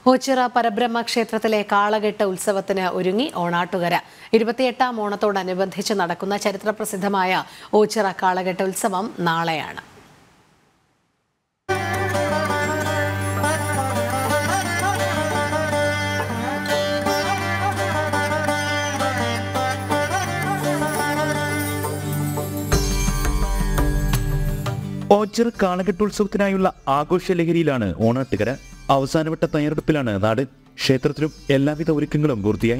ഓച്ചിറ പരബ്രഹ്മ ക്ഷേത്രത്തിലെ കാളകെട്ട് ഉത്സവത്തിന് ഒരുങ്ങി ഓണാട്ടുകര ഇരുപത്തിയെട്ടാം ഓണത്തോടനുബന്ധിച്ച് നടക്കുന്ന ചരിത്രപ്രസിദ്ധമായ ഓച്ചിറ കാളകെട്ട് ഉത്സവം നാളെയാണ് ഓച്ചിറ കാളകെട്ടുത്സവത്തിനായുള്ള ആഘോഷ ലഹരിയിലാണ് ഓണാട്ടുകര അവസാനവട്ട തയ്യാറെടുപ്പിലാണ് നാട് ക്ഷേത്രത്തിലും എല്ലാവിധ ഒരുക്കങ്ങളും പൂർത്തിയായി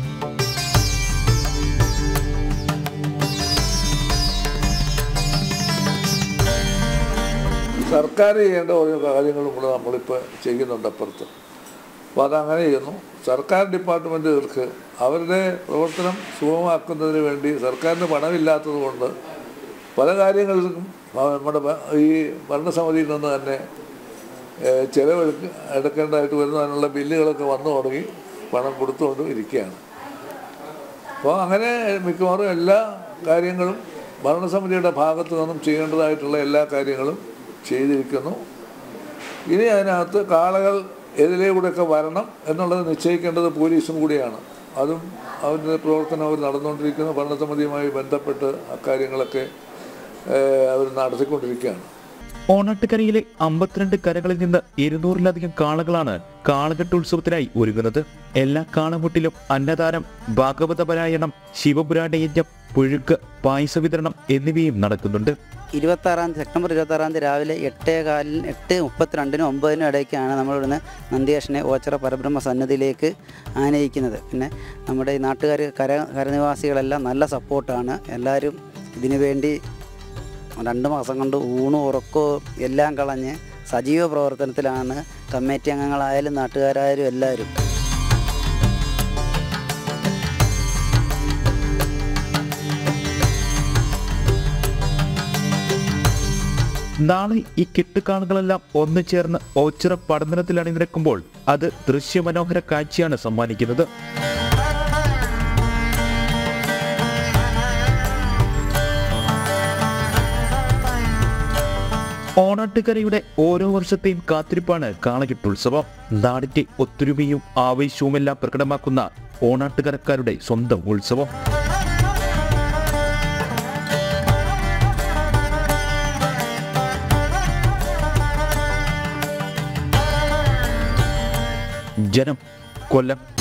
സർക്കാർ ചെയ്യേണ്ട ഓരോ കാര്യങ്ങളും കൂടെ നമ്മളിപ്പോൾ ചെയ്യുന്നുണ്ട് അപ്പുറത്ത് അപ്പോൾ അതങ്ങനെ ചെയ്യുന്നു സർക്കാർ ഡിപ്പാർട്ട്മെൻറ്റുകൾക്ക് അവരുടെ പ്രവർത്തനം സുഗമമാക്കുന്നതിന് വേണ്ടി സർക്കാരിന് പണമില്ലാത്തത് കൊണ്ട് പല കാര്യങ്ങളിലും നമ്മുടെ ഭ- ഈ ഭരണസമിതിയിൽ നിന്ന് തന്നെ ഏഹ്, ചെലവെടുക്ക എടുക്കേണ്ടതായിട്ട് വരുന്നു അതിനുള്ള ബില്ലുകളൊക്കെ വന്നു തുടങ്ങി പണം കൊടുത്തുകൊണ്ട് ഇരിക്കുകയാണ് അപ്പോൾ അങ്ങനെ മിക്കവാറും എല്ലാ കാര്യങ്ങളും ഭരണസമിതിയുടെ ഭാഗത്തു നിന്നും ചെയ്യേണ്ടതായിട്ടുള്ള എല്ലാ കാര്യങ്ങളും ചെയ്തിരിക്കുന്നു ഇനി അതിനകത്ത് കാളകൾ എതിലേകൂടെയൊക്കെ വരണം എന്നുള്ളത് നിശ്ചയിക്കേണ്ടത് പോലീസും കൂടിയാണ് അതും അവരുടെ പ്രവർത്തനം അവർ നടന്നുകൊണ്ടിരിക്കുന്നു ഭരണസമിതിയുമായി ബന്ധപ്പെട്ട് അക്കാര്യങ്ങളൊക്കെ ഏഹ്, അവർ നടത്തിക്കൊണ്ടിരിക്കുകയാണ് ഓണാട്ടുകരയിലെ അമ്പത്തിരണ്ട് കരകളിൽ നിന്ന് ഇരുന്നൂറിലധികം കാളകളാണ് കാളകെട്ട് ഉത്സവത്തിനായി ഒരുങ്ങുന്നത് എല്ലാ കാളമുട്ടിലും അന്നദാനം ഭാഗവതപരായണം ശിവപുരാണയജ്ഞം പുഴുക്ക് പായസ വിതരണം എന്നിവയും നടക്കുന്നുണ്ട് ഇരുപത്താറാം തീയതി സെപ്റ്റംബർ ഇരുപത്താറാം തീയതി രാവിലെ എട്ടേ കാലിന് എട്ട് മുപ്പത്തിരണ്ടിനും ഒമ്പതിനും ഇടയ്ക്കാണ് നമ്മൾ ഇവിടുന്ന് നന്ദികേശനെ ഓച്ചിറ പരബ്രഹ്മ സന്നിധിയിലേക്ക് ആനയിക്കുന്നത് പിന്നെ നമ്മുടെ ഈ നാട്ടുകാർ കര കരനിവാസികളെല്ലാം നല്ല സപ്പോർട്ടാണ് എല്ലാവരും ഇതിനു വേണ്ടി രണ്ട് മാസം കൊണ്ട് ഊണും ഉറക്കവും എല്ലാം കളഞ്ഞ് സജീവ പ്രവർത്തനത്തിലാണ് കമ്മിറ്റി അംഗങ്ങളായാലും നാട്ടുകാരായാലും എല്ലാവരും നാളെ ഈ കെട്ടുകാളുകളെല്ലാം ഒന്നു ചേർന്ന് ഓച്ചിറ പഠനത്തിൽ അണിനിരക്കുമ്പോൾ അത് ദൃശ്യമനോഹര കാഴ്ചയാണ് സമ്മാനിക്കുന്നത് ഓണാട്ടുകരയുടെ ഓരോ വർഷത്തെയും കാത്തിരിപ്പാണ് കാളകെട്ടുത്സവം നാടിന്റെ ഒത്തൊരുമയും ആവേശവുമെല്ലാം പ്രകടമാക്കുന്ന ഓണാട്ടുകരക്കാരുടെ സ്വന്തം ഉത്സവം ജനം കൊല്ലം